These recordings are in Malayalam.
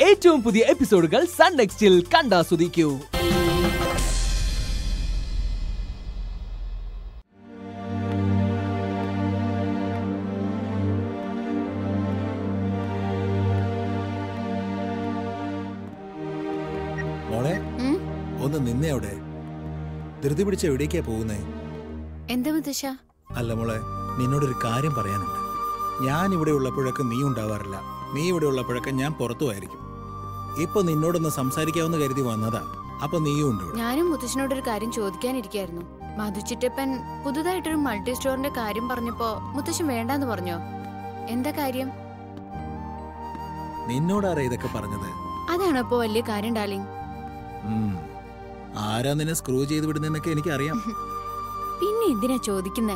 ഏറ്റവും പുതിയ എപ്പിസോഡുകൾ സൺ നെക്സ്റ്റിൽ കണ്ടാസ്വദിക്കൂ മോളെ ഉം? ഒന്ന് നിന്നേ അവിടെ ധൃതി പിടിച്ച് എവിടേക്കാ പോകുന്നേ എന്താ മുത്തശ്ശ അല്ല മോളെ നിന്നോടൊരു കാര്യം പറയാനുണ്ട് ഞാൻ ഇവിടെ ഉള്ളപ്പോഴൊക്കെ നീ ഉണ്ടാവാറില്ല നീ ഇവിടെ ഉള്ളപ്പോഴൊക്കെ ഞാൻ പുറത്തുമായിരിക്കും ഇപ്പൊ നിന്നോടൊന്ന് സംസാരിക്കാമെന്ന് കരുതി വന്നതാ അപ്പൊ നീയും ഉണ്ട് ഇവിടെ ഞാനും മുത്തശ്ശനോട് ഒരു കാര്യം ചോദിക്കാനിരിക്കായിരുന്നു മധുച്ചിറ്റപ്പൻ പുതുതായിട്ടൊരു മൾട്ടി സ്റ്റോറിന്റെ കാര്യം പറഞ്ഞപ്പോ മുത്തശ്ശൻ വേണ്ടാന്ന് പറഞ്ഞോ എന്താ കാര്യം നിന്നോടാരാ ഇതൊക്കെ പറഞ്ഞത് അതാണോ ഇപ്പോ വലിയ കാര്യം ഡാർലിംഗ് ഉം. ആരാ നിന്നെ സ്ക്രൂ ചെയ്ത് വിടുന്നതെന്നൊക്കെ എനിക്കറിയാം പിന്നെ എന്തിനാ ചോദിക്കുന്നേ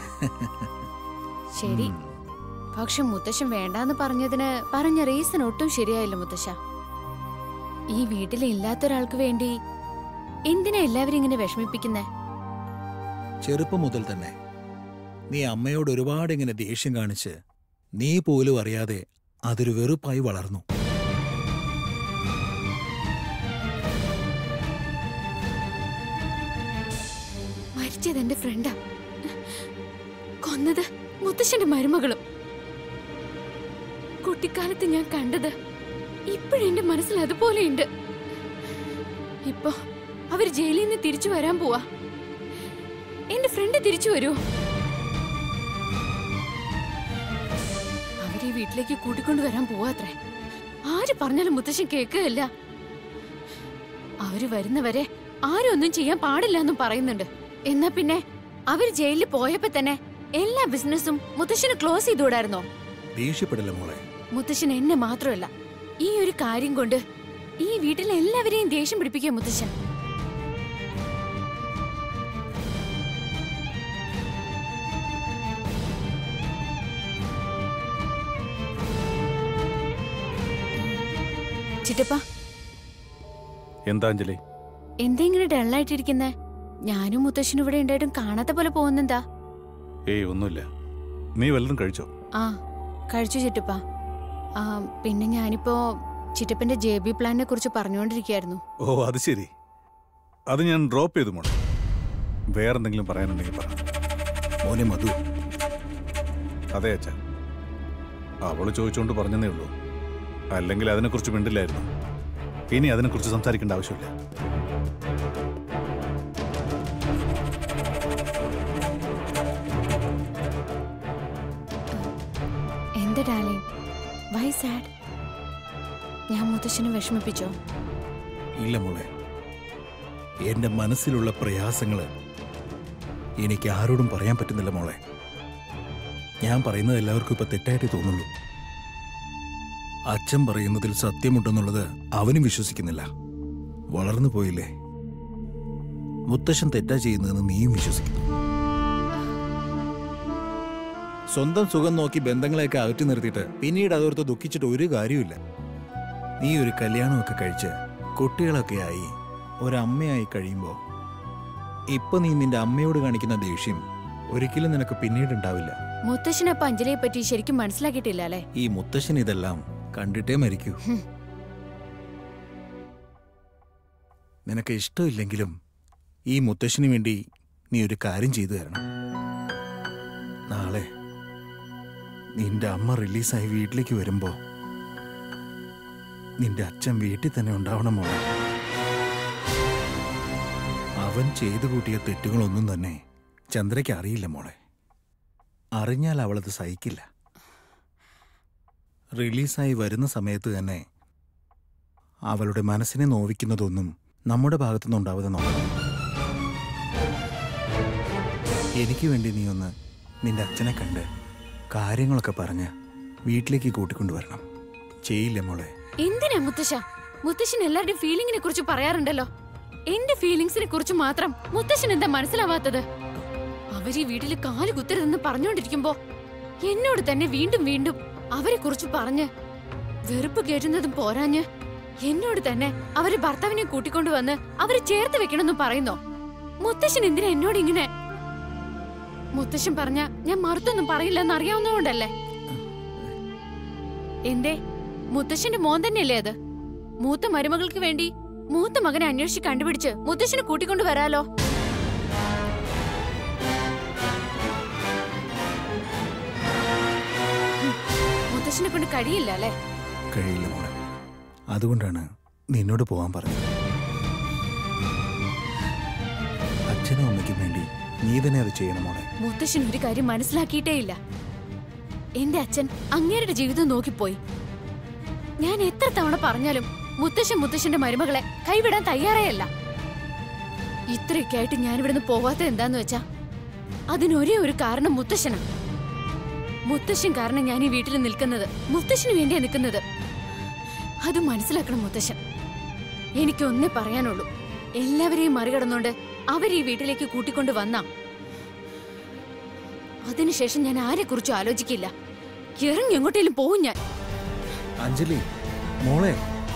ശരി ഉം. പക്ഷെ മുത്തശ്ശൻ വേണ്ടാന്ന് പറഞ്ഞതിന് പറഞ്ഞ റീസൺ ഒട്ടും ശരിയായില്ല മുത്തശ്ശ ഈ വീട്ടിൽ ഇല്ലാത്ത ഒരാൾക്ക് വേണ്ടി എന്തിനാ എല്ലാവരും ഇങ്ങനെ വിഷമിപ്പിക്കുന്നേ ചെറുപ്പം മുതൽ തന്നെ നീ അമ്മയോട് ഒരുപാട് ഇങ്ങനെ ദേഷ്യം കാണിച്ച് നീ പോലും അറിയാതെ അതൊരു വെറുപ്പായി വളർന്നു മരിച്ചത് എന്റെ ഫ്രണ്ടാ കൊന്നത് മുത്തശ്ശന്റെ മരുമകളും കുട്ടിക്കാലത്ത് ഞാൻ കണ്ടത് ഇപ്പോഴെന്റെ മനസ്സിൽ അതുപോലെയുണ്ട് ഇപ്പൊ അവര് ജയിലിൽ നിന്ന് തിരിച്ചു വരാൻ പോവാ എന്റെ ഫ്രണ്ട് തിരിച്ചു വരൂ അവരെ ഈ വീട്ടിലേക്ക് കൂട്ടിക്കൊണ്ടു വരാൻ പോവാത്രേ ആര് പറഞ്ഞാലും മുത്തശ്ശൻ കേൾക്കുകയല്ല അവര് വരുന്നവരെ ആരും ഒന്നും ചെയ്യാൻ പാടില്ല എന്നും പറയുന്നുണ്ട് എന്നാ പിന്നെ അവര് ജയിലിൽ പോയപ്പോ തന്നെ എല്ലാ ബിസിനസ്സും മുത്തശ്ശന് ക്ലോസ് ചെയ്തുകൂടായിരുന്നോ ദേഷ്യപ്പെടില്ല മോളെ മുത്തശ്ശൻ എന്നെ മാത്രമല്ല ഈ ഒരു കാര്യം കൊണ്ട് ഈ വീട്ടിലെ എല്ലാവരെയും ദേഷ്യം പിടിപ്പിക്കുക മുത്തശ്ശൻ ചിറ്റപ്പ എന്താ അഞ്ജലി എന്താ ഇങ്ങനെ ഡള്ളായിട്ടിരിക്കുന്നേ ഞാനും മുത്തശ്ശനും ഇവിടെ ഉണ്ടായിട്ടും കാണാത്ത പോലെ പോകുന്നെന്താ ഏയ് ഒന്നുമില്ല നീ വല്ലതും കഴിച്ചോ ആ കഴിച്ചു ചിറ്റപ്പ ആ പിന്നെ ഞാനിപ്പോ ചിറ്റപ്പന്റെ ജെ ബി പ്ലാനിനെ കുറിച്ച് പറഞ്ഞുകൊണ്ടിരിക്കുകയായിരുന്നു ഓ അത് ശരി അത് ഞാൻ ഡ്രോപ്പ് ചെയ്തു മോളെ വേറെന്തെങ്കിലും പറയാനുണ്ടെങ്കിൽ പറ മോനെ മധു അതെ അച്ഛാ അവള് ചോദിച്ചുകൊണ്ട് പറഞ്ഞതേ ഉള്ളൂ അല്ലെങ്കിൽ അതിനെക്കുറിച്ച് മിണ്ടില്ലായിരുന്നു ഇനി അതിനെക്കുറിച്ച് സംസാരിക്കേണ്ട ആവശ്യമില്ല എന്താ ഡാർലിംഗ് വൈ സാഡ് ഞാൻ മുത്തശ്ശനെ വിഷമിപ്പിച്ചോ ഇല്ല മോളെ എന്റെ മനസ്സിലുള്ള പ്രയാസങ്ങള് എനിക്ക് ആരോടും പറയാൻ പറ്റുന്നില്ല മോളെ ഞാൻ പറയുന്നത് എല്ലാവർക്കും ഇപ്പൊ തെറ്റായിട്ട് തോന്നുള്ളൂ അച്ഛൻ പറയുന്നതിൽ സത്യമുണ്ടെന്നുള്ളത് അവനും വിശ്വസിക്കുന്നില്ല വളർന്നു പോയില്ലേ മുത്തശ്ശൻ തെറ്റാ ചെയ്യുന്നതെന്ന് നീയും വിശ്വസിക്കുന്നു സ്വന്തം സുഖം നോക്കി ബന്ധങ്ങളെയൊക്കെ അകറ്റി നിർത്തിയിട്ട് പിന്നീട് അതോർത്ത് ദുഃഖിച്ചിട്ട് ഒരു കാര്യമില്ല നീ ഒരു കല്യാണമൊക്കെ കഴിച്ച് കുട്ടികളൊക്കെ ആയി ഒരമ്മയായി കഴിയുമ്പോൾ ഇപ്പൊ നീ നിന്റെ അമ്മയോട് കാണിക്കുന്ന ദേഷ്യം ഒരിക്കലും നിനക്ക് പിന്നീട് ഉണ്ടാവില്ല മുത്തശ്ശനപ്പൊ അഞ്ജലിയെ പറ്റി ശരിക്കും മനസ്സിലാക്കിയിട്ടില്ല അല്ലേ ഈ മുത്തശ്ശൻ ഇതെല്ലാം കണ്ടിട്ടേ മരിക്കൂ ഹും. നിനക്ക് ഇഷ്ടമില്ലെങ്കിലും ഈ മുത്തശ്ശന് വേണ്ടി നീ ഒരു കാര്യം ചെയ്തു തരണം നാളെ നിന്റെ അമ്മ റിലീസായി വീട്ടിലേക്ക് വരുമ്പോ നിന്റെ അച്ഛൻ വീട്ടിൽ തന്നെ ഉണ്ടാവണം മോളെ അവൻ ചെയ്തു കൂട്ടിയ തെറ്റുകളൊന്നും തന്നെ ചന്ദ്രയ്ക്ക് അറിയില്ല മോളെ അറിഞ്ഞാൽ അവളത് സഹിക്കില്ല റിലീസായി വരുന്ന സമയത്ത് തന്നെ അവളുടെ മനസ്സിനെ നോവിക്കുന്നതൊന്നും നമ്മുടെ ഭാഗത്തുനിന്ന് ഉണ്ടാവാതെ നോക്കണം എനിക്ക് വേണ്ടി നീ ഒന്ന് നിന്റെ അച്ഛനെ കണ്ട് കാര്യങ്ങളൊക്കെ പറഞ്ഞ് വീട്ടിലേക്ക് കൂട്ടിക്കൊണ്ടുവരണം ചെയ്യില്ല മോളെ എന്തിനാ മുത്തശ്ശ മുത്തശ്ശൻ എല്ലാവരുടെയും ഫീലിംഗിനെ കുറിച്ച് പറയാറുണ്ടല്ലോ എന്റെ ഫീലിംഗ്സിനെ കുറിച്ച് മാത്രം മുത്തശ്ശൻ എന്താ മനസ്സിലാവാത്തത് അവര് ഈ വീട്ടിൽ കാല് കുത്തരുതെന്ന് പറഞ്ഞുകൊണ്ടിരിക്കുമ്പോ എന്നോട് തന്നെ വീണ്ടും വീണ്ടും അവരെ കുറിച്ച് പറഞ്ഞ് വെറുപ്പ് കയറ്റുന്നതും പോരാഞ്ഞ് എന്നോട് തന്നെ അവര് ഭർത്താവിനെ കൂട്ടിക്കൊണ്ടുവന്ന് അവരെ ചേർത്ത് വെക്കണമെന്ന് പറയുന്നോ മുത്തശ്ശൻ എന്തിനാ എന്നോട് ഇങ്ങനെ മുത്തശ്ശൻ പറഞ്ഞ ഞാൻ മറുത്തൊന്നും പറയില്ലെന്ന് അറിയാവുന്നതുകൊണ്ടല്ലേ എന്തേ മുത്തശ്ശന്റെ മോൻ തന്നെയല്ലേ അത് മൂത്ത മരുമകൾക്ക് വേണ്ടി മൂത്ത മകനെ അന്വേഷിച്ച് കണ്ടുപിടിച്ച് മുത്തശ്ശനെ കൂട്ടിക്കൊണ്ട് വരാലോ ഉം, മുത്തശ്ശനെ കൊണ്ട് കഴിയില്ല അല്ലേ കഴിയില്ല മോളെ അതുകൊണ്ടാണ് നിന്നോട് പോവാൻ പറഞ്ഞത് അച്ഛനും അമ്മയ്ക്കും വേണ്ടി നീ തന്നെ അത് ചെയ്യണം മോളെ മുത്തശ്ശൻ ഒരു കാര്യം മനസ്സിലാക്കിയിട്ടേ ഇല്ല എന്റെ അച്ഛൻ അങ്ങേരുടെ ജീവിതം നോക്കിപ്പോയി ഞാൻ എത്ര തവണ പറഞ്ഞാലും മുത്തശ്ശൻ മുത്തശ്ശന്റെ മരുമകളെ കൈവിടാൻ തയ്യാറേയല്ല ഇത്രയൊക്കെ ആയിട്ട് ഞാൻ ഇവിടുന്ന് പോവാത്തത് എന്താന്ന് വെച്ചാ അതിനൊരേ ഒരു കാരണം മുത്തശ്ശനാ മുത്തശ്ശൻ കാരണം ഞാൻ ഈ വീട്ടിൽ നിൽക്കുന്നത് മുത്തശ്ശന് വേണ്ടിയാ നിൽക്കുന്നത് അത് മനസ്സിലാക്കണം മുത്തശ്ശൻ എനിക്കൊന്നേ പറയാനുള്ളൂ എല്ലാവരെയും മറികടന്നുകൊണ്ട് അവർ ഈ വീട്ടിലേക്ക് കൂട്ടിക്കൊണ്ട് വന്നാ അതിനുശേഷം ഞാൻ ആരെക്കുറിച്ചും ആലോചിക്കില്ല ഇറങ്ങി എങ്ങോട്ടേലും പോവും ഞാൻ അഞ്ജലി മോളെ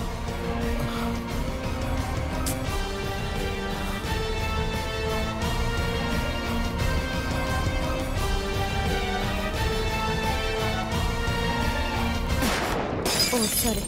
ഓ സോറി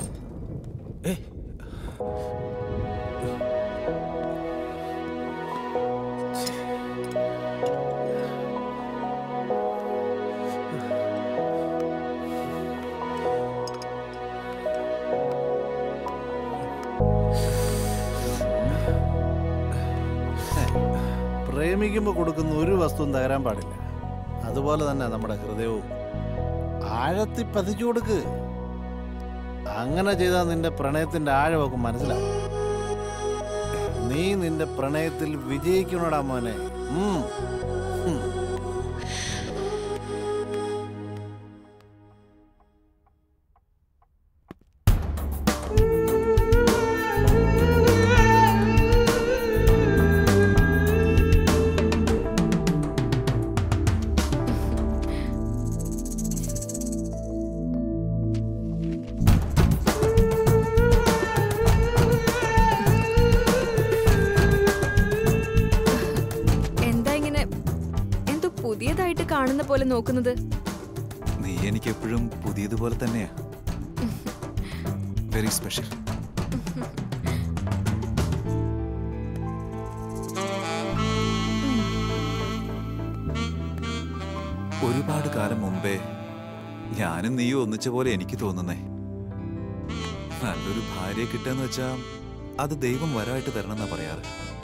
പ്രേമിക്കുമ്പോൾ കൊടുക്കുന്ന ഒരു വസ്തുവും തകരാൻ പാടില്ല അതുപോലെ തന്നെ നമ്മുടെ ഹൃദയവും ആഴത്തി പതിച്ചു കൊടുക്ക് അങ്ങനെ ചെയ്താൽ നിന്റെ പ്രണയത്തിന്റെ ആഴമൊക്കെ മനസ്സിലാവും നീ നിന്റെ പ്രണയത്തിൽ വിജയിക്കണോടാ മോനെ ഉം. ഉം. എന്താ ഇങ്ങനെ എന്തോ പുതിയതായിട്ട് കാണുന്ന പോലെ നോക്കുന്നത് നീ എനിക്ക് എപ്പോഴും പുതിയതുപോലെ തന്നെയാ വെരി സ്പെഷ്യൽ ഒരുപാട് കാലം മുമ്പേ ഞാനും നീയും ഒന്നിച്ച പോലെ എനിക്ക് തോന്നുന്നേ നല്ലൊരു ഭാര്യയെ കിട്ടാന്ന് വെച്ചാ അത് ദൈവം വരമായിട്ട് തരണമെന്നാ പറയാറ്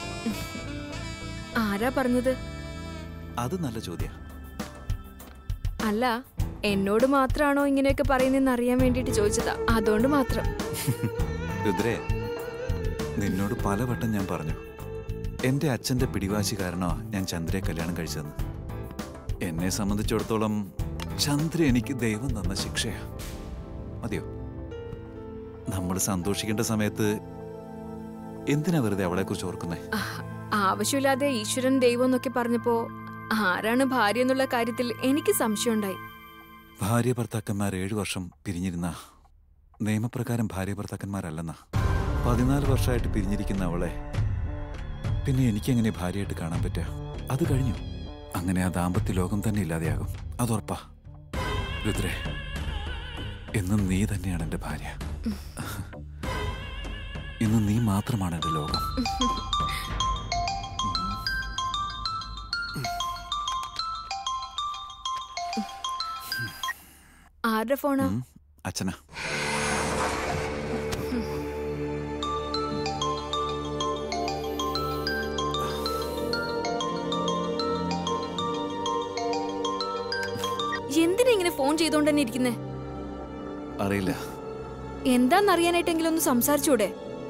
ആരാ പറഞ്ഞത് അത് നല്ല ചോദ്യ അല്ല എന്നോട് മാത്രാണോ ഇങ്ങനെയൊക്കെ പറയുന്നതെന്ന് അറിയാൻ വേണ്ടിയിട്ട് ചോദിച്ചതാ അതുകൊണ്ട് മാത്രം രുദ്രേ നിന്നോട് പലവട്ടം ഞാൻ പറഞ്ഞു എന്റെ അച്ഛന്റെ പിടിവാശി കാരണോ ഞാൻ ചന്ദ്രയെ കല്യാണം കഴിച്ചതെന്ന് എന്നെ സംബന്ധിച്ചിടത്തോളം ചന്ദ്ര എനിക്ക് ദൈവം തന്ന ശിക്ഷയാ മതിയോ നമ്മൾ സന്തോഷിക്കേണ്ട സമയത്ത് എന്തിനാ വെറുതെ അവളെ കുറിച്ച് ഓർക്കുന്നേ ആഹ്, ആവശ്യമില്ലാതെ ഈശ്വരൻ ദൈവം എന്നൊക്കെ പറഞ്ഞപ്പോ ആരാണ് ഭാര്യ എന്നുള്ള കാര്യത്തിൽ എനിക്ക് സംശയമുണ്ടായി ഭാര്യ ഭർത്താക്കന്മാർ ഏഴു വർഷം പിരിഞ്ഞിരുന്ന നിയമപ്രകാരം ഭാര്യ ഭർത്താക്കന്മാരല്ലെന്ന പതിനാല് വർഷമായിട്ട് പിരിഞ്ഞിരിക്കുന്ന അവളെ പിന്നെ എനിക്കെങ്ങനെ ഭാര്യയായിട്ട് കാണാൻ പറ്റുക അത് കഴിഞ്ഞു അങ്ങനെ ആ ദാമ്പത്യ ലോകം തന്നെ ഇല്ലാതെയാകും അതുറപ്പാ രുദ്രേ എന്നും നീ തന്നെയാണ് എൻ്റെ ഭാര്യ ഇന്ന് നീ മാത്രമാണ് എൻ്റെ ലോകം ആരുടെ ഫോണാ ഉം, അച്ഛനാ എന്തിനാ ഇങ്ങനെ ഫോൺ ചെയ്തോണ്ട് തന്നെ ഇരിക്കുന്നേ അറിയില്ല എന്താന്നറിയാനായിട്ടെങ്കിലും ഒന്ന് സംസാരിച്ചൂടെ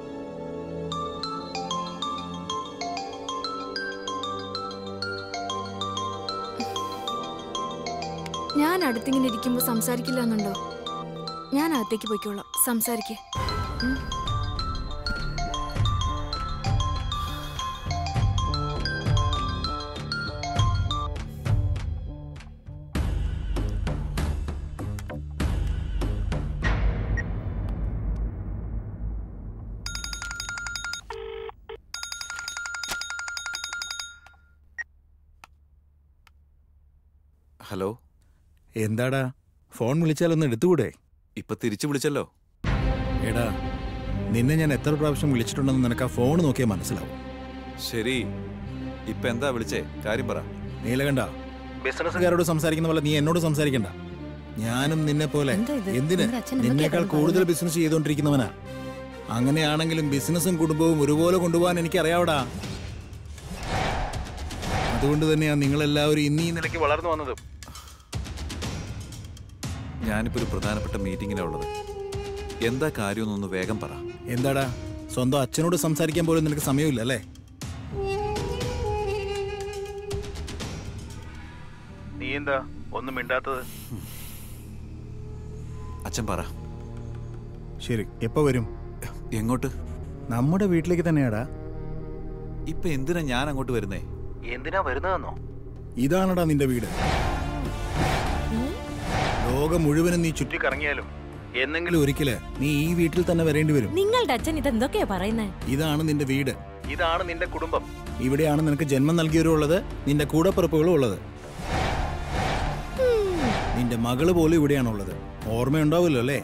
ഞാൻ അടുത്തിങ്ങനെ ഇരിക്കുമ്പോ സംസാരിക്കില്ല എന്നുണ്ടോ ഞാൻ അകത്തേക്ക് പോയിക്കോളാം സംസാരിക്കേ ഹലോ എന്താടാ ഫോൺ വിളിച്ചാലൊന്ന് എടുത്തുകൂടെ ഇപ്പൊ തിരിച്ചു വിളിച്ചല്ലോ എടാ നിന്നെ ഞാൻ എത്ര പ്രാവശ്യം വിളിച്ചിട്ടുണ്ടെന്ന് നിനക്ക് ആ ഫോൺ നോക്കിയാൽ മനസ്സിലാവും ശരി ഇപ്പൊ എന്താ വിളിച്ചേ കാര്യം പറ നീലകണ്ഠ ബിസിനസ്സുകാരോട് സംസാരിക്കുന്ന പോലെ നീ എന്നോട് സംസാരിക്കണ്ട ഞാനും നിന്നെ പോലെ എന്താ ഇത്? എന്തിന് നിന്റെ അച്ഛൻ എന്തൊക്കെയാ നിന്നേക്കാൾ കിടന്ന് കൂടുതൽ ബിസിനസ് ചെയ്തുകൊണ്ടിരിക്കുന്നവനാ അങ്ങനെയാണെങ്കിലും ബിസിനസ്സും കുടുംബവും ഒരുപോലെ കൊണ്ടുപോകാൻ എനിക്ക് അറിയാവടാ അതുകൊണ്ട് തന്നെയാ നിങ്ങളെല്ലാവരും ഇന്നീ നിലയ്ക്ക് വളർന്നു വന്നത് ഞാനിപ്പോ ഒരു പ്രധാനപ്പെട്ട മീറ്റിങ്ങിനാ ഉള്ളത് എന്താ കാര്യമെന്നൊന്ന് വേഗം പറ എന്താടാ സ്വന്തം അച്ഛനോട് സംസാരിക്കാൻ പോലും നിനക്ക് സമയമില്ല അല്ലേ നീ എന്താ ഒന്നും മിണ്ടാത്തത് അച്ഛൻ പറ ശരി എപ്പോ വരും എങ്ങോട്ട് നമ്മുടെ വീട്ടിലേക്ക് തന്നെയാടാ ഇപ്പൊ എന്തിനാ ഞാൻ അങ്ങോട്ട് വരുന്നേ എന്തിനാ വരുന്നതെന്നോ ഇതാണടാ നിന്റെ വീട് ലോകം മുഴുവനും നീ ചുറ്റിക്കറങ്ങിയാലും എന്നെങ്കിലും ഒരിക്കല് നീ ഈ വീട്ടിൽ തന്നെ വരേണ്ടി വരും നിങ്ങളുടെ അച്ഛൻ ഇതെന്തൊക്കെയാ പറയുന്നേ ഇതാണ് നിന്റെ വീട് ഇതാണ് നിന്റെ കുടുംബം ഇവിടെയാണ് നിനക്ക് ജന്മം നൽകിയവരും ഉള്ളത് നിന്റെ കൂടപ്പിറപ്പുകളും ഉള്ളത് നിന്റെ മകള് പോലും ഇവിടെയാണുള്ളത് ഓർമ്മയുണ്ടാവില്ലോ അല്ലേ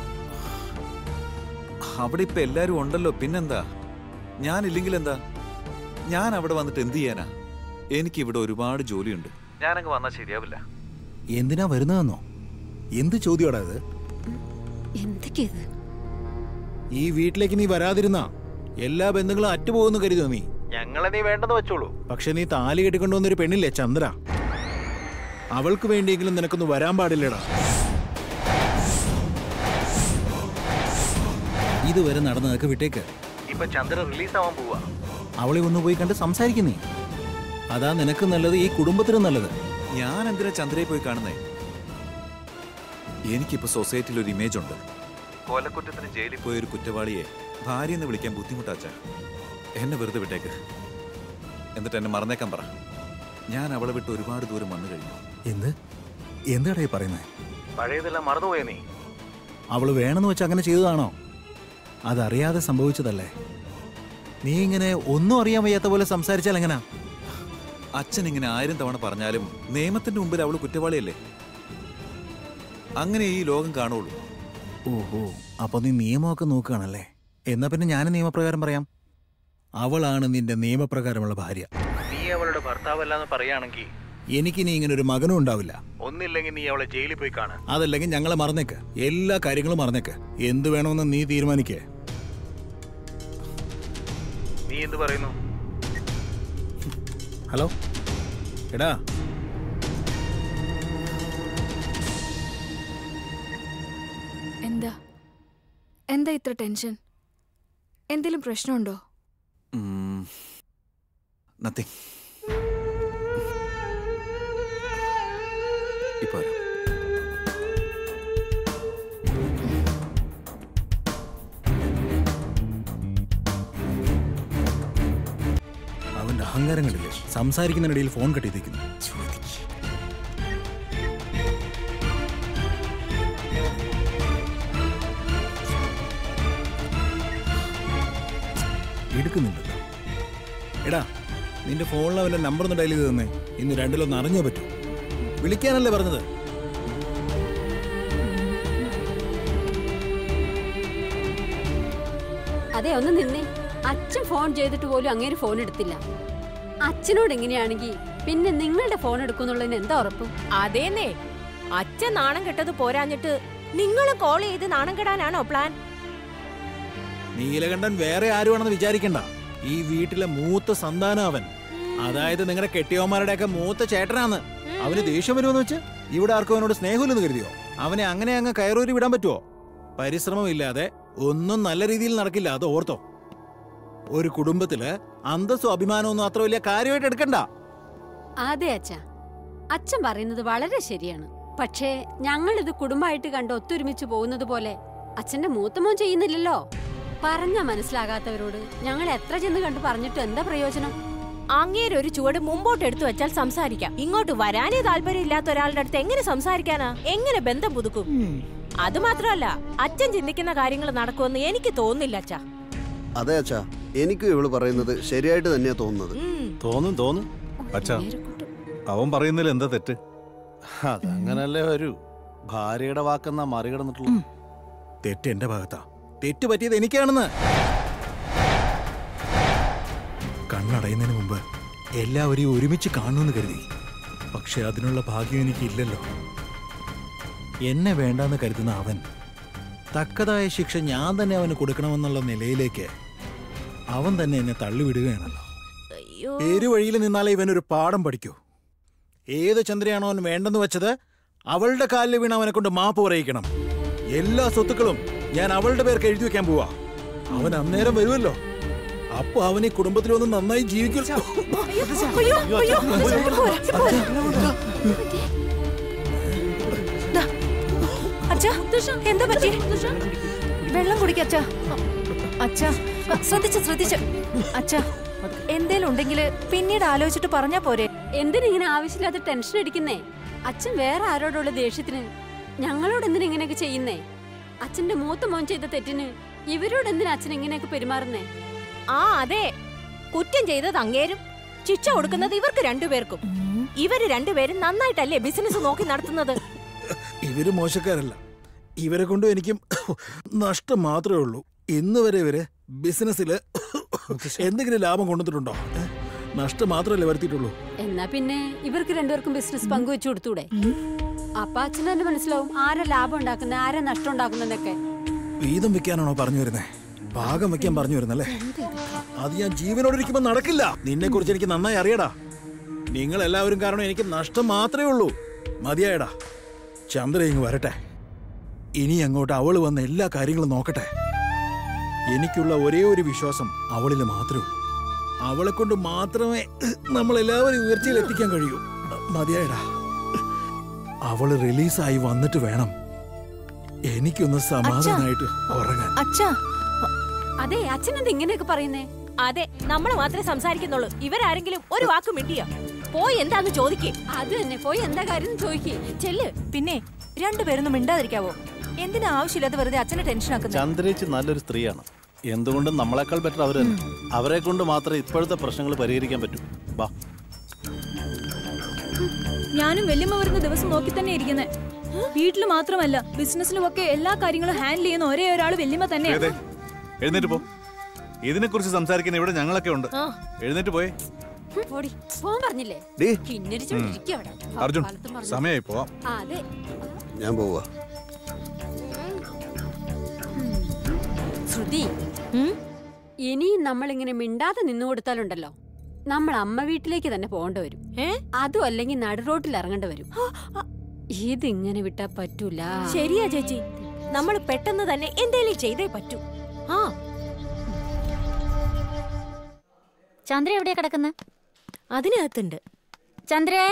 അവിടെ ഇപ്പൊ എല്ലാരും ഉണ്ടല്ലോ പിന്നെന്താ ഞാനില്ലെങ്കിൽ എന്താ ഞാൻ അവിടെ വന്നിട്ട് എന്ത് ചെയ്യാനാ എനിക്ക് ഇവിടെ ഒരുപാട് ജോലിയുണ്ട് ഞാനങ്ങ് വന്നാൽ ശരിയാവില്ല എന്തിനാ വരുന്നതെന്നോ എന്ത് ചോദ്യമാടാ ഇത് എന്തൊക്കെയത് ഈ വീട്ടിലേക്ക് നീ വരാതിരുന്ന എല്ലാ ബന്ധങ്ങളും അറ്റുപോകുന്നു കരുതോ നീ ഞങ്ങളെ നീ വേണ്ടെന്ന് വെച്ചോളൂ പക്ഷെ നീ താലി കെട്ടിക്കൊണ്ടുവന്നൊരു പെണ്ണില്ലേ ചന്ദ്ര അവൾക്ക് വേണ്ടിയെങ്കിലും നിനക്കൊന്ന് വരാൻ പാടില്ലടാ ഇതുവരെ നടന്നതൊക്കെ വിട്ടേക്ക് ഇപ്പൊ ചന്ദ്ര റിലീസ് ആവാൻ പോവാ അവളെ ഒന്ന് പോയി കണ്ട് സംസാരിക്കുന്നേ അതാ നിനക്ക് നല്ലത് ഈ കുടുംബത്തിനും നല്ലത് ഞാൻ എന്തിനാ ചന്ദ്രയെ പോയി കാണുന്നേ എനിക്കിപ്പോ സൊസൈറ്റിയിൽ ഒരു ഇമേജ് ഉണ്ട് കൊലക്കുറ്റത്തിന് ജയിലിൽ പോയ ഒരു കുറ്റവാളിയെ ഭാര്യ എന്ന് വിളിക്കാൻ ബുദ്ധിമുട്ടാച്ച എന്നെ വെറുതെ വിട്ടേക്ക് എന്നിട്ട് എന്നെ മറന്നേക്കാൻ പറ ഞാൻ അവളെ വിട്ട് ഒരുപാട് ദൂരം വന്നു കഴിഞ്ഞു എന്ത് എന്താടാ ഈ പറയുന്നത് പഴയതെല്ലാം മറന്നുപോയ നീ അവള് വേണമെന്ന് വെച്ച് അങ്ങനെ ചെയ്തതാണോ അതറിയാതെ സംഭവിച്ചതല്ലേ നീ ഇങ്ങനെ ഒന്നും അറിയാൻ വയ്യാത്ത പോലെ സംസാരിച്ചാൽ എങ്ങനാ അച്ഛൻ ഇങ്ങനെ ആയിരം തവണ പറഞ്ഞാലും നിയമത്തിന്റെ മുമ്പിൽ അവള് കുറ്റവാളിയല്ലേ അങ്ങനെ ഈ ലോകം കാണുള്ളൂ ഓഹോ അപ്പൊ നീ നിയമമൊക്കെ നോക്കുകയാണല്ലേ എന്നാ പിന്നെ ഞാൻ നിയമപ്രകാരം പറയാം അവളാണ് നിന്റെ നിയമപ്രകാരമുള്ള ഭാര്യ നീ അവളുടെ ഭർത്താവല്ലാന്ന് പറയുകയാണെങ്കിൽ എനിക്ക് നീ ഇങ്ങനെ ഒരു മകനും ഉണ്ടാവില്ല ഒന്നില്ലെങ്കിൽ നീ അവളെ ജയിലിൽ പോയി കാണാൻ അതല്ലെങ്കിൽ ഞങ്ങളെ മറന്നേക്ക് എല്ലാ കാര്യങ്ങളും മറന്നേക്ക് എന്ത് വേണമെന്ന് നീ തീരുമാനിക്കേ നീ എന്ത് പറയുന്നു ഹലോ എടാ എന്താ എന്താ ഇത്ര ടെൻഷൻ എന്തെങ്കിലും പ്രശ്നമുണ്ടോ നത്തിങ് ഇപ്പൊ വരാം അവന്റെ അഹങ്കാരങ്ങളില്ലേ സംസാരിക്കുന്നതിനിടയിൽ ഫോൺ കെട്ടിയിരിക്കുന്നു എടുക്കുന്നില്ലല്ലോ എടാ നിന്റെ ഫോണിൽ അവന്റെ നമ്പർ ഒന്ന് ഡയൽ ചെയ്ത് തന്നെ ഇന്ന് രണ്ടിലൊന്ന് അറിഞ്ഞേ പറ്റൂ വിളിക്കാനല്ലേ പറഞ്ഞത് അതെ ഒന്ന് നിന്നേ അച്ഛൻ ഫോൺ ചെയ്തിട്ട് പോലും അങ്ങേര് ഫോൺ എടുത്തില്ല അച്ഛനോട് എങ്ങനെയാണെങ്കിൽ പിന്നെ നിങ്ങളുടെ ഫോൺ എടുക്കുന്നുള്ളതിന് എന്താ ഉറപ്പ് അതേന്നേ അച്ഛൻ നാണം കെട്ടത് പോരാഞ്ഞിട്ട് നിങ്ങൾ കോൾ ചെയ്ത് നാണം കെടാനാണോ പ്ലാൻ നീലകണ്ഠൻ വേറെ ആരുമാണെന്ന് വിചാരിക്കണ്ട ഈ വീട്ടിലെ മൂത്ത സന്താനം അവൻ അതായത് നിങ്ങളുടെ കെട്ടിയോമാരുടെ ഒക്കെ മൂത്ത ചേട്ടനാന്ന് അവന് ദേഷ്യം വരുമെന്ന് വെച്ച് ഇവിടെ ആർക്കും അവനോട് സ്നേഹമില്ലെന്ന് കരുതിയോ അവനെ അങ്ങനെ അങ്ങ് കയറൂരി വിടാൻ പറ്റുമോ പരിശ്രമമില്ലാതെ ഒന്നും നല്ല രീതിയിൽ നടക്കില്ല അത് ഓർത്തോ ഒരു കുടുംബത്തില് അന്തസ്സും അഭിമാനമൊന്നും അത്ര വലിയ കാര്യമായിട്ട് എടുക്കണ്ട അതെ അച്ഛ അച്ഛൻ പറയുന്നത് വളരെ ശരിയാണ് പക്ഷേ ഞങ്ങൾ ഇത് കുടുംബമായിട്ട് കണ്ട് ഒത്തൊരുമിച്ച് പോകുന്നത് പോലെ അച്ഛന്റെ മൂത്തമോൻ ചെയ്യുന്നില്ലല്ലോ പറഞ്ഞ മനസ്സിലാകാത്തവരോട് ഞങ്ങൾ എത്ര ചെന്ന് കണ്ട് പറഞ്ഞിട്ട് എന്താ പ്രയോജനം അങ്ങേര് ഒരു ചുവട് മുമ്പോട്ട് എടുത്തു വെച്ചാൽ സംസാരിക്കാം ഇങ്ങോട്ട് വരാനേ താല്പര്യമില്ലാത്ത ഒരാളുടെ അടുത്ത് എങ്ങനെ സംസാരിക്കാനാ എങ്ങനെ ബന്ധം പുതുക്കും അത് മാത്രമല്ല അച്ഛൻ ചിന്തിക്കുന്ന കാര്യങ്ങൾ നടക്കുമെന്ന് എനിക്ക് തോന്നുന്നില്ല അച്ഛാ അതെ അച്ഛാ എനിക്കും ഇവള് പറയുന്നത് ശരിയായിട്ട് തന്നെയാ തോന്നുന്നത് ഉം. തോന്നും തോന്നും അച്ഛാ അവൻ പറയുന്നതിൽ എന്താ തെറ്റ് അതങ്ങനല്ലേ വരൂ ഭാര്യയുടെ വാക്കെന്നാ മറികടന്നിട്ടുള്ളൂ തെറ്റ് എന്റെ ഭാഗത്താ തെറ്റ് പറ്റിയത് എനിക്കാണെന്ന് കണ്ണടയുന്നതിന് മുമ്പ് എല്ലാവരെയും ഒരുമിച്ച് കാണുമെന്ന് കരുതി പക്ഷെ അതിനുള്ള ഭാഗ്യം എനിക്കില്ലല്ലോ എന്നെ വേണ്ടാന്ന് കരുതുന്ന അവൻ തക്കതായ ശിക്ഷ ഞാൻ തന്നെ അവന് കൊടുക്കണമെന്നുള്ള നിലയിലേക്ക് അവൻ തന്നെ എന്നെ തള്ളിവിടുകയാണല്ലോ പേരുവഴിയിൽ നിന്നാലേ ഇവനൊരു പാഠം പഠിക്കൂ ഏത് ചന്ദ്രയാണോ അവൻ വേണ്ടെന്ന് വെച്ചത് അവളുടെ കാലിൽ വീണ് അവനെ കൊണ്ട് മാപ്പ് പറയിക്കണം എല്ലാ സ്വത്തുക്കളും ഞാൻ അവളുടെ പേർക്ക് എഴുതി വെക്കാൻ പോവാ അവൻ അന്നേരം വരുമല്ലോ അപ്പൊ അവൻ ഈ കുടുംബത്തിൽ ഒന്ന് നന്നായി ജീവിക്കും അച്ഛാ എന്താ പറ്റി വെള്ളം കുടിക്ക അച്ഛാ അച്ഛാ ശ്രദ്ധിച്ച് ശ്രദ്ധിച്ച് അച്ഛാ എന്തേലും ഉണ്ടെങ്കിൽ പിന്നീട് ആലോചിച്ചിട്ട് പറഞ്ഞാ പോരെ എന്തിനിങ്ങനെ ആവശ്യമില്ലാത്ത ടെൻഷൻ അടിക്കുന്നേ അച്ഛൻ വേറെ ആരോടുള്ള ദേഷ്യത്തിന് ഞങ്ങളോട് എന്തിനാ ഇങ്ങനെയൊക്കെ ചെയ്യുന്നേ അച്ഛന്റെ മൂത്ത മോൻ ചെയ്ത തെറ്റിന് ഇവരോട് എന്തിനാ അച്ഛൻ ഇങ്ങനെയൊക്കെ പെരുമാറുന്നേ ആ അതെ കുറ്റം ചെയ്തത് അങ്ങേരും ശിക്ഷ കൊടുക്കുന്നത് ഇവർക്ക് രണ്ടുപേർക്കും ഇവര് രണ്ടുപേരും നന്നായിട്ടല്ലേ ബിസിനസ് നോക്കി നടത്തുന്നത് ഇവര് മോശക്കാരല്ല ഇവരെ കൊണ്ട് എനിക്കും നഷ്ടം മാത്രമേ ഉള്ളൂ ഇന്ന് വരെ ഇവര് ബിസിനസ്സിൽ എന്തെങ്കിലും ലാഭം കൊണ്ടുവന്നിട്ടുണ്ടോ ഏ? നഷ്ടം മാത്രമല്ലേ വരുത്തിയിട്ടുള്ളൂ എന്നാ പിന്നെ ഇവർക്ക് രണ്ടുപേർക്കും ബിസിനസ് പങ്കുവെച്ചു കൊടുത്തൂടെ അപ്പൊ അച്ഛൻ തന്നെ മനസ്സിലാവും ആരാ ലാഭം ഉണ്ടാക്കുന്ന ആരാ നഷ്ടം ഉണ്ടാക്കുന്നതൊക്കെ വീതം വെക്കാനാണോ പറഞ്ഞു വരുന്നേ ഭാഗം വെക്കാൻ പറഞ്ഞു വരുന്നല്ലേ അത് ഞാൻ ജീവനോടിരിക്കുമ്പോ നടക്കില്ല നിന്നെ കുറിച്ച് എനിക്ക് നന്നായി അറിയടാ നിങ്ങൾ എല്ലാവരും കാരണം എനിക്ക് നഷ്ടം മാത്രമേ ഉള്ളൂ മതിയായടാ ചന്ദ്ര ഇങ്ങ് വരട്ടെ ഇനി അങ്ങോട്ട് അവള് വന്ന എല്ലാ കാര്യങ്ങളും നോക്കട്ടെ എനിക്കുള്ള ഒരേ ഒരു വിശ്വാസം അവളിൽ മാത്രമേ ഉള്ളൂ അവളെ കൊണ്ട് മാത്രമേ നമ്മൾ എല്ലാവരും ഉയർച്ചയിൽ എത്തിക്കാൻ കഴിയൂ മതിയായടാ അവള് റിലീസായി വന്നിട്ട് വേണം എനിക്കൊന്ന് സമാധാനമായിട്ട് ഉറങ്ങാൻ അച്ഛാ അതെ അച്ഛൻ എന്താ ഇങ്ങനെയൊക്കെ പറയുന്നേ അതെ നമ്മൾ മാത്രമേ സംസാരിക്കുന്നുള്ളൂ ഇവരാരെങ്കിലും ഒരു വാക്ക് മിണ്ടിയോ പോയി എന്താന്ന് ചോദിക്കേ അത് തന്നെ പോയി എന്താ കാര്യം ചോദിക്കേ ചെല്ല് പിന്നെ രണ്ടുപേരൊന്നും മിണ്ടാതിരിക്കാവോ എന്തിനാ ആവശ്യമില്ലാതെ വെറുതെ അച്ഛനെ ടെൻഷൻ ആക്കുന്നത് ചന്ദ്രേച്ചി നല്ലൊരു സ്ത്രീയാണ് എന്തുകൊണ്ടും നമ്മളെക്കാൾ ബെറ്റർ അവർ തന്നെ അവരെ കൊണ്ട് മാത്രമേ ഇപ്പോഴത്തെ പ്രശ്നങ്ങൾ പരിഹരിക്കാൻ പറ്റൂ ബാ ഞാനും വല്യമ്മ വരുന്ന ദിവസം നോക്കി തന്നെ ഇരിക്കുന്നത് വീട്ടിൽ മാത്രമല്ല ബിസിനസ്സിലും ഒക്കെ എല്ലാ കാര്യങ്ങളും ഹാൻഡിൽ ചെയ്യുന്ന ഒരേ ഒരാൾ വല്യമ്മ ഏതേ തന്നെയാണ് എഴുന്നേറ്റ് പോ ഇതിനെ കുറിച്ച് സംസാരിക്കുന്ന ഇവിടെ ഞങ്ങളൊക്കെ ഉണ്ട് എഴുന്നേറ്റ് പോയേ പോടി പോവാൻ പറഞ്ഞില്ലേ ഡേ. കിന്നരിച്ചോണ്ടിരിക്കും അവിടെ അർജുൻ കാലത്തും പറഞ്ഞു. സമയമായി പോവാം ആ, അതെ ഞാൻ പോവാ ശ്രുതി ഇനിയും നമ്മൾ ഇങ്ങനെ മിണ്ടാതെ നിന്നു കൊടുത്താലുണ്ടല്ലോ നമ്മൾ അമ്മ വീട്ടിലേക്ക് തന്നെ പോകേണ്ടി വരും അതും അല്ലെങ്കിൽ നടുറോട്ടിൽ ഇറങ്ങേണ്ടി വരും ഇതിങ്ങനെ വിട്ടാ പറ്റൂല ശരിയാ ചേച്ചി നമ്മൾ പെട്ടെന്ന് തന്നെ എന്തേലും ചെയ്തേ പറ്റൂ ആ ചന്ദ്ര എവിടെയാ കിടക്കുന്നത് അതിനകത്തുണ്ട് ചന്ദ്രേ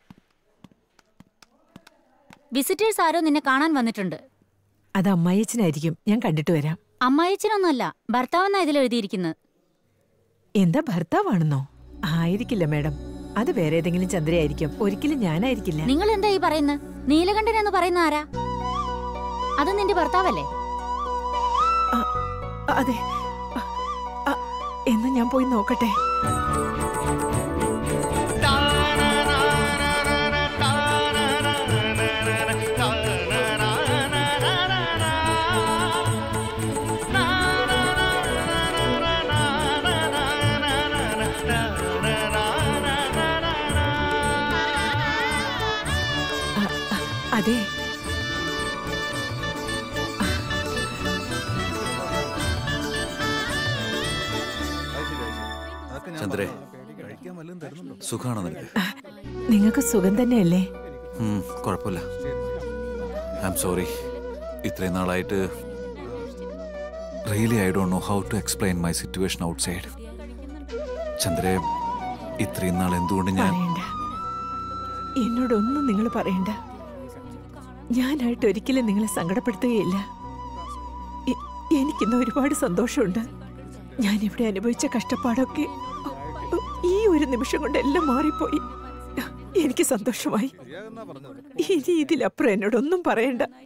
വിസിറ്റേഴ്സ് ആരോ നിന്നെ കാണാൻ വന്നിട്ടുണ്ട് അത് അമ്മായിച്ചനായിരിക്കും ഞാൻ കണ്ടിട്ട് വരാം അമ്മായിച്ചനൊന്നുമല്ല ഭർത്താവെന്നാ ഇതിൽ എഴുതിയിരിക്കുന്നത് എന്താ ഭർത്താവാണെന്നോ ആയിരിക്കില്ല മാഡം അത് വേറെ ഏതെങ്കിലും ചന്ദ്രയായിരിക്കും ഒരിക്കലും ഞാനായിരിക്കില്ല നിങ്ങൾ എന്താ ഈ പറയുന്നത് നീലകണ്ഠൻ എന്ന് പറയുന്ന ആരാ അത് നിന്റെ ഭർത്താവല്ലേ അതെ അ, അ, എന്നാ ഞാൻ പോയി നോക്കട്ടെ അ, അ, അതെ ചന്ദ്രേ സുഖാണോ നിനക്ക് നിങ്ങൾക്ക് സുഖം തന്നെയല്ലേ ഉം, കുഴപ്പമില്ല ഐ എം സോറി ഇത്രയും നാളായിട്ട് really I don't know how to explain my situation outside ചന്ദ്രേ ഇത്രയും നാൾ എന്തുകൊണ്ട് ഞാൻ പറയണ്ട എന്നോടൊന്നും നിങ്ങൾ പറയണ്ട ഞാനായിട്ട് ഒരിക്കലും നിങ്ങളെ സങ്കടപ്പെടുത്തുകയില്ല എ- എനിക്കിന്ന് ഒരുപാട് സന്തോഷമുണ്ട് ഞാൻ ഇവിടെ അനുഭവിച്ച കഷ്ടപ്പാടൊക്കെ ഈ ഒരു നിമിഷം കൊണ്ട് എല്ലാം മാറിപ്പോയി എനിക്ക് സന്തോഷമായി ഇനി ഇതിലപ്പുറം എന്നോടൊന്നും പറയണ്ട